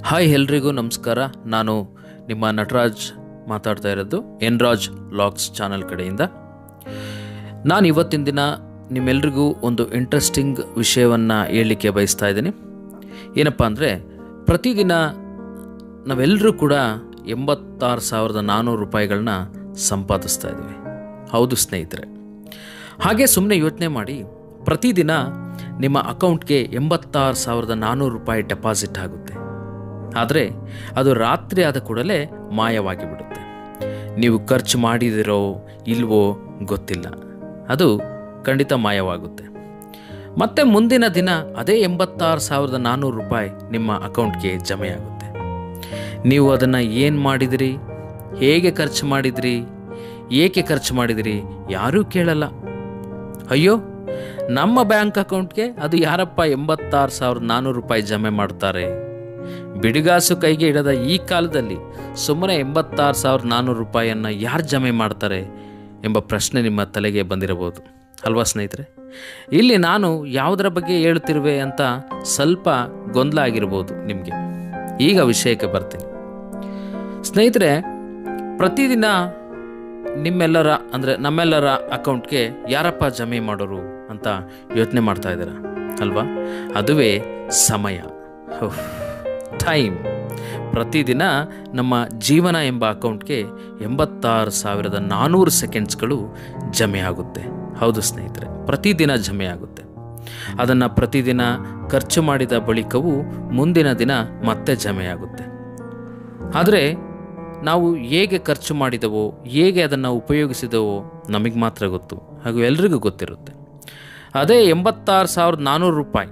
hi ಎಲ್ರಿಗೂ ನಮಸ್ಕಾರ ನಾನು ನಿಮ್ಮ ನಟರಾಜ್ ಮಾತಾಡ್ತಾ ಇರೋದು ಎನ್ ರಾಜ್ ಲಾಗ್ಸ್ ಚಾನಲ್ ಕಡೆಯಿಂದ ನಾನು ಇವತ್ತಿನ ದಿನ ನಿಮ್ಮೆಲ್ರಿಗೂ ಒಂದು ಇಂಟ್ರೆಸ್ಟಿಂಗ್ ವಿಷಯವನ್ನು ಹೇಳಲಿಕ್ಕೆ ಬಯಸ್ತಾ ಇದ್ದೀನಿ ಏನಪ್ಪ ಅಂದರೆ ಪ್ರತಿದಿನ ನಾವೆಲ್ಲರೂ ಕೂಡ ಎಂಬತ್ತಾರು ಸಾವಿರದ ನಾನ್ನೂರು ರೂಪಾಯಿಗಳನ್ನ ಸಂಪಾದಿಸ್ತಾ ಇದ್ದೀವಿ ಹೌದು ಸ್ನೇಹಿತರೆ ಹಾಗೆ ಸುಮ್ಮನೆ ಯೋಚನೆ ಮಾಡಿ ಪ್ರತಿದಿನ ನಿಮ್ಮ ಅಕೌಂಟ್ಗೆ ಎಂಬತ್ತಾರು ಸಾವಿರದ ನಾನ್ನೂರು ರೂಪಾಯಿ ಡೆಪಾಸಿಟ್ ಆಗುತ್ತೆ ಆದರೆ ಅದು ರಾತ್ರಿ ಆದ ಕೂಡಲೇ ಮಾಯವಾಗಿ ಬಿಡುತ್ತೆ ನೀವು ಖರ್ಚು ಮಾಡಿದಿರೋ ಇಲ್ವೋ ಗೊತ್ತಿಲ್ಲ ಅದು ಖಂಡಿತ ಮಾಯವಾಗುತ್ತೆ ಮತ್ತೆ ಮುಂದಿನ ದಿನ ಅದೇ ಎಂಬತ್ತಾರು ಸಾವಿರದ ನಾನ್ನೂರು ರೂಪಾಯಿ ನಿಮ್ಮ ಅಕೌಂಟ್ಗೆ ಜಮೆಯಾಗುತ್ತೆ ನೀವು ಅದನ್ನು ಏನು ಮಾಡಿದಿರಿ ಹೇಗೆ ಖರ್ಚು ಮಾಡಿದಿರಿ ಏಕೆ ಖರ್ಚು ಮಾಡಿದಿರಿ ಯಾರೂ ಕೇಳಲ್ಲ ಅಯ್ಯೋ ನಮ್ಮ ಬ್ಯಾಂಕ್ ಅಕೌಂಟ್ಗೆ ಅದು ಯಾರಪ್ಪ ಎಂಬತ್ತಾರು ಸಾವಿರದ ನಾನ್ನೂರು ರೂಪಾಯಿ ಜಮೆ ಮಾಡ್ತಾರೆ ಬಿಡಿಗಾಸು ಕೈಗೆ ಇಡದ ಈ ಕಾಲದಲ್ಲಿ ಸುಮ್ಮನೆ ಎಂಬತ್ತಾರು ಸಾವಿರದ ನಾನ್ನೂರು ರೂಪಾಯಿಯನ್ನು ಯಾರು ಜಮೆ ಮಾಡ್ತಾರೆ ಎಂಬ ಪ್ರಶ್ನೆ ನಿಮ್ಮ ತಲೆಗೆ ಬಂದಿರಬಹುದು ಅಲ್ವಾ ಸ್ನೇಹಿತರೆ ಇಲ್ಲಿ ನಾನು ಯಾವುದರ ಬಗ್ಗೆ ಹೇಳ್ತಿರುವೆ ಅಂತ ಸ್ವಲ್ಪ ಗೊಂದಲ ಆಗಿರ್ಬೋದು ನಿಮಗೆ ಈಗ ವಿಷಯಕ್ಕೆ ಬರ್ತೀನಿ ಸ್ನೇಹಿತರೆ ಪ್ರತಿದಿನ ನಿಮ್ಮೆಲ್ಲರ ಅಂದರೆ ನಮ್ಮೆಲ್ಲರ ಅಕೌಂಟ್ಗೆ ಯಾರಪ್ಪ ಜಮೆ ಮಾಡೋರು ಅಂತ ಯೋಚನೆ ಮಾಡ್ತಾ ಇದ್ದೀರ ಅಲ್ವಾ ಅದುವೇ ಸಮಯ ಟೈಮ್ ಪ್ರತಿದಿನ ನಮ್ಮ ಜೀವನ ಎಂಬ ಅಕೌಂಟ್ಗೆ ಎಂಬತ್ತಾರು ಸಾವಿರದ ನಾನ್ನೂರು ಸೆಕೆಂಡ್ಸ್ಗಳು ಜಮೆ ಆಗುತ್ತೆ ಹೌದು ಸ್ನೇಹಿತರೆ ಪ್ರತಿದಿನ ಜಮೆ ಆಗುತ್ತೆ ಅದನ್ನು ಪ್ರತಿದಿನ ಖರ್ಚು ಮಾಡಿದ ಬಳಿಕವೂ ಮುಂದಿನ ದಿನ ಮತ್ತೆ ಜಮೆಯಾಗುತ್ತೆ ಆದರೆ ನಾವು ಹೇಗೆ ಖರ್ಚು ಮಾಡಿದವೋ ಹೇಗೆ ಅದನ್ನು ಉಪಯೋಗಿಸಿದವೋ ನಮಗೆ ಮಾತ್ರ ಗೊತ್ತು ಹಾಗೂ ಎಲ್ರಿಗೂ ಗೊತ್ತಿರುತ್ತೆ ಅದೇ ಎಂಬತ್ತಾರು ಸಾವಿರದ ನಾನ್ನೂರು ರೂಪಾಯಿ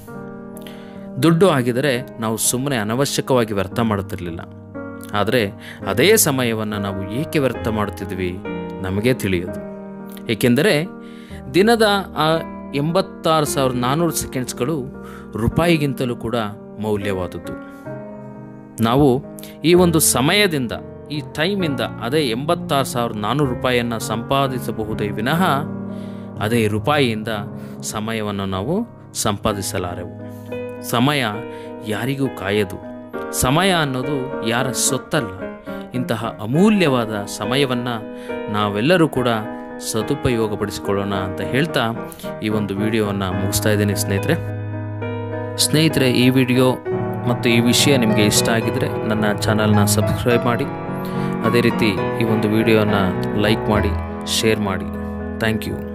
ದುಡ್ಡು ಆಗಿದರೆ ನಾವು ಸುಮ್ಮನೆ ಅನವಶ್ಯಕವಾಗಿ ವ್ಯರ್ಥ ಮಾಡುತ್ತಿರಲಿಲ್ಲ ಆದರೆ ಅದೇ ಸಮಯವನ್ನು ನಾವು ಏಕೆ ವ್ಯರ್ಥ ಮಾಡುತ್ತಿದ್ವಿ ನಮಗೇ ತಿಳಿಯೋದು ಏಕೆಂದರೆ ದಿನದ ಆ ಎಂಬತ್ತಾರು ಸಾವಿರದ ನಾನ್ನೂರು ಸೆಕೆಂಡ್ಸ್ಗಳು ರೂಪಾಯಿಗಿಂತಲೂ ಕೂಡ ಮೌಲ್ಯವಾದದ್ದು ನಾವು ಈ ಒಂದು ಸಮಯದಿಂದ ಈ ಟೈಮಿಂದ ಅದೇ ಎಂಬತ್ತಾರು ಸಾವಿರದ ನಾನ್ನೂರು ರೂಪಾಯಿಯನ್ನು ಸಂಪಾದಿಸಬಹುದೇ ವಿನಃ ಅದೇ ರೂಪಾಯಿಯಿಂದ ಸಮಯವನ್ನು ನಾವು ಸಂಪಾದಿಸಲಾರೆವು ಸಮಯ ಯಾರಿಗೂ ಕಾಯದು ಸಮಯ ಅನ್ನೋದು ಯಾರ ಸೊತ್ತಲ್ಲ ಇಂತಹ ಅಮೂಲ್ಯವಾದ ಸಮಯವನ್ನು ನಾವೆಲ್ಲರೂ ಕೂಡ ಸದುಪಯೋಗಪಡಿಸಿಕೊಳ್ಳೋಣ ಅಂತ ಹೇಳ್ತಾ ಈ ಒಂದು ವಿಡಿಯೋವನ್ನು ಮುಗಿಸ್ತಾ ಇದ್ದೀನಿ ಸ್ನೇಹಿತರೆ ಸ್ನೇಹಿತರೆ ಈ ವಿಡಿಯೋ ಮತ್ತು ಈ ವಿಷಯ ನಿಮಗೆ ಇಷ್ಟ ಆಗಿದರೆ ನನ್ನ ಚಾನಲ್ನ ಸಬ್ಸ್ಕ್ರೈಬ್ ಮಾಡಿ ಅದೇ ರೀತಿ ಈ ಒಂದು ವಿಡಿಯೋನ ಲೈಕ್ ಮಾಡಿ ಶೇರ್ ಮಾಡಿ ಥ್ಯಾಂಕ್ ಯು